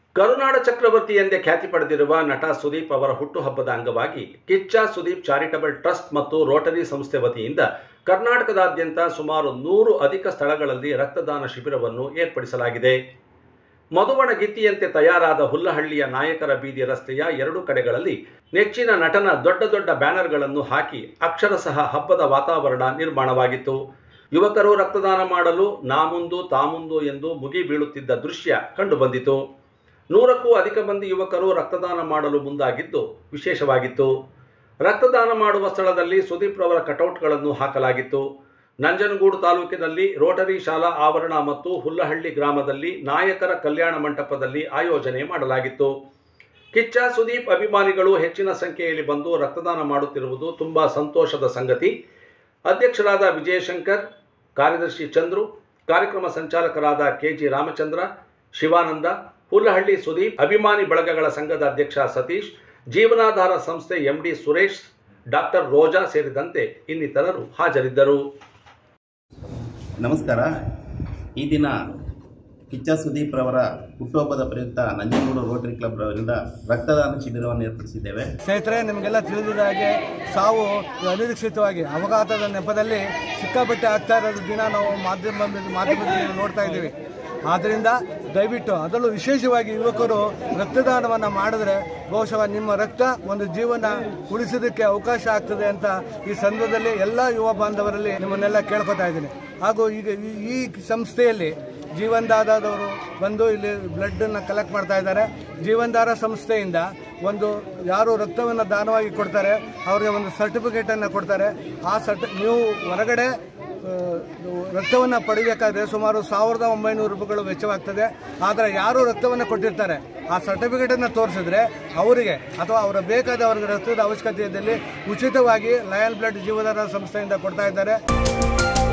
ಕರುನಾಡ ಚಕ್ರವರ್ತಿ ಎಂದೇ ಖ್ಯಾತಿ ಪಡೆದಿರುವ ನಟ ಸುದೀಪ್ ಅವರ ಹುಟ್ಟುಹಬ್ಬದ ಅಂಗವಾಗಿ ಕಿಚ್ಚ ಸುದೀಪ್ ಚಾರಿಟಬಲ್ ಟ್ರಸ್ಟ್ ಮತ್ತು ರೋಟರಿ ಸಂಸ್ಥೆ ವತಿಯಿಂದ ಕರ್ನಾಟಕದಾದ್ಯಂತ ಸುಮಾರು ನೂರು ಅಧಿಕ ಸ್ಥಳಗಳಲ್ಲಿ ರಕ್ತದಾನ ಶಿಬಿರವನ್ನು ಏರ್ಪಡಿಸಲಾಗಿದೆ ಮಧುವಣಗಿತ್ತಿಯಂತೆ ತಯಾರಾದ ಹುಲ್ಲಹಳ್ಳಿಯ ನಾಯಕರ ಬೀದಿ ರಸ್ತೆಯ ಎರಡು ಕಡೆಗಳಲ್ಲಿ ನೆಚ್ಚಿನ ನಟನ ದೊಡ್ಡ ದೊಡ್ಡ ಬ್ಯಾನರ್ಗಳನ್ನು ಹಾಕಿ ಅಕ್ಷರಶಃ ಹಬ್ಬದ ವಾತಾವರಣ ನಿರ್ಮಾಣವಾಗಿತ್ತು ಯುವಕರು ರಕ್ತದಾನ ಮಾಡಲು ನಾಮುಂದು ತಾಮುಂದು ಎಂದು ಮುಗಿ ಬೀಳುತ್ತಿದ್ದ ದೃಶ್ಯ ಕಂಡುಬಂದಿತು ನೂರಕ್ಕೂ ಅಧಿಕ ಮಂದಿ ಯುವಕರು ರಕ್ತದಾನ ಮಾಡಲು ಮುಂದಾಗಿದ್ದು ವಿಶೇಷವಾಗಿತ್ತು ರಕ್ತದಾನ ಮಾಡುವ ಸ್ಥಳದಲ್ಲಿ ಸುದೀಪ್ ರವರ ಕಟೌಟ್ಗಳನ್ನು ಹಾಕಲಾಗಿತ್ತು ನಂಜನಗೂಡು ತಾಲೂಕಿನಲ್ಲಿ ರೋಟರಿ ಶಾಲಾ ಆವರಣ ಮತ್ತು ಹುಲ್ಲಹಳ್ಳಿ ಗ್ರಾಮದಲ್ಲಿ ನಾಯಕರ ಕಲ್ಯಾಣ ಮಂಟಪದಲ್ಲಿ ಆಯೋಜನೆ ಮಾಡಲಾಗಿತ್ತು ಕಿಚ್ಚ ಸುದೀಪ್ ಅಭಿಮಾನಿಗಳು ಹೆಚ್ಚಿನ ಸಂಖ್ಯೆಯಲ್ಲಿ ಬಂದು ರಕ್ತದಾನ ಮಾಡುತ್ತಿರುವುದು ತುಂಬಾ ಸಂತೋಷದ ಸಂಗತಿ ಅಧ್ಯಕ್ಷರಾದ ವಿಜಯಶಂಕರ್ ಕಾರ್ಯದರ್ಶಿ ಚಂದ್ರು ಕಾರ್ಯಕ್ರಮ ಸಂಚಾಲಕರಾದ ಕೆಜಿ ರಾಮಚಂದ್ರ ಶಿವಾನಂದ ಹುಲ್ಲಹಳ್ಳಿ ಸುದೀಪ್ ಅಭಿಮಾನಿ ಬಳಗಗಳ ಸಂಘದ ಅಧ್ಯಕ್ಷ ಸತೀಶ್ ಜೀವನಾಧಾರ ಸಂಸ್ಥೆ ಎಂಡಿ ಸುರೇಶ್ ಡಾಕ್ಟರ್ ರೋಜಾ ಸೇರಿದಂತೆ ಇನ್ನಿತರರು ಹಾಜರಿದ್ದರು ನಮಸ್ಕಾರ ಈ ದಿನ ಕಿಚ್ಚ ಸುದೀಪ್ ರವರ ಹುಟ್ಟುಹಬ್ಬದ ಪ್ರಯುಕ್ತ ನಂಜನಗೂಡು ರೋಟರಿ ಕ್ಲಬ್ ರವರಿಂದ ರಕ್ತದಾನ ಶಿಬಿರವನ್ನು ಏರ್ಪಡಿಸಿದ್ದೇವೆ ಸ್ನೇಹಿತರೆ ನಿಮಗೆಲ್ಲ ತಿಳಿದಿದ ಹಾಗೆ ಸಾವು ಅನಿರೀಕ್ಷಿತವಾಗಿ ಅಪಘಾತದ ನೆಪದಲ್ಲಿ ಸಿಕ್ಕಾಪಟ್ಟೆ ಆಗ್ತಾ ಇರೋದು ದಿನ ನಾವು ಮಾಧ್ಯಮ ಮಾಧ್ಯಮದಲ್ಲಿ ನೋಡ್ತಾ ಇದ್ದೀವಿ ಆದ್ದರಿಂದ ದಯವಿಟ್ಟು ಅದರಲ್ಲೂ ವಿಶೇಷವಾಗಿ ಯುವಕರು ರಕ್ತದಾನವನ್ನು ಮಾಡಿದ್ರೆ ಬಹುಶಃ ನಿಮ್ಮ ರಕ್ತ ಒಂದು ಜೀವನ ಉಳಿಸೋದಕ್ಕೆ ಅವಕಾಶ ಆಗ್ತದೆ ಅಂತ ಈ ಸಂದರ್ಭದಲ್ಲಿ ಎಲ್ಲ ಯುವ ಬಾಂಧವರಲ್ಲಿ ನಿಮ್ಮನ್ನೆಲ್ಲ ಕೇಳ್ಕೊತಾ ಇದ್ದೀನಿ ಹಾಗೂ ಈಗ ಈ- ಈ ಸಂಸ್ಥೆಯಲ್ಲಿ ಜೀವನ್ದಾರದವರು ಬಂದು ಇಲ್ಲಿ ಬ್ಲಡ್ಡನ್ನು ಕಲೆಕ್ಟ್ ಮಾಡ್ತಾ ಇದ್ದಾರೆ ಜೀವನ್ದಾರ ಸಂಸ್ಥೆಯಿಂದ ಒಂದು ಯಾರು ರಕ್ತವನ್ನು ದಾನವಾಗಿ ಕೊಡ್ತಾರೆ ಅವರಿಗೆ ಒಂದು ಸರ್ಟಿಫಿಕೇಟನ್ನು ಕೊಡ್ತಾರೆ ಆ ಸರ್ಟಿ ನೀವು ಹೊರಗಡೆ ರಕ್ತವನ್ನು ಪಡಿಬೇಕಾದ್ರೆ ಸುಮಾರು ಸಾವಿರದ ಒಂಬೈನೂರು ರೂಪಾಯಿಗಳು ವೆಚ್ಚವಾಗ್ತದೆ ಆದರೆ ಯಾರು ರಕ್ತವನ್ನು ಕೊಟ್ಟಿರ್ತಾರೆ ಆ ಸರ್ಟಿಫಿಕೇಟನ್ನು ತೋರಿಸಿದ್ರೆ ಅವರಿಗೆ ಅಥವಾ ಅವರ ಬೇಕಾದವರಿಗೆ ರಕ್ತದ ಅವಶ್ಯಕತೆ ಇದ್ದಲ್ಲಿ ಉಚಿತವಾಗಿ ಲಯನ್ ಬ್ಲಡ್ ಜೀವಧಾರ ಸಂಸ್ಥೆಯಿಂದ ಕೊಡ್ತಾ ಇದ್ದಾರೆ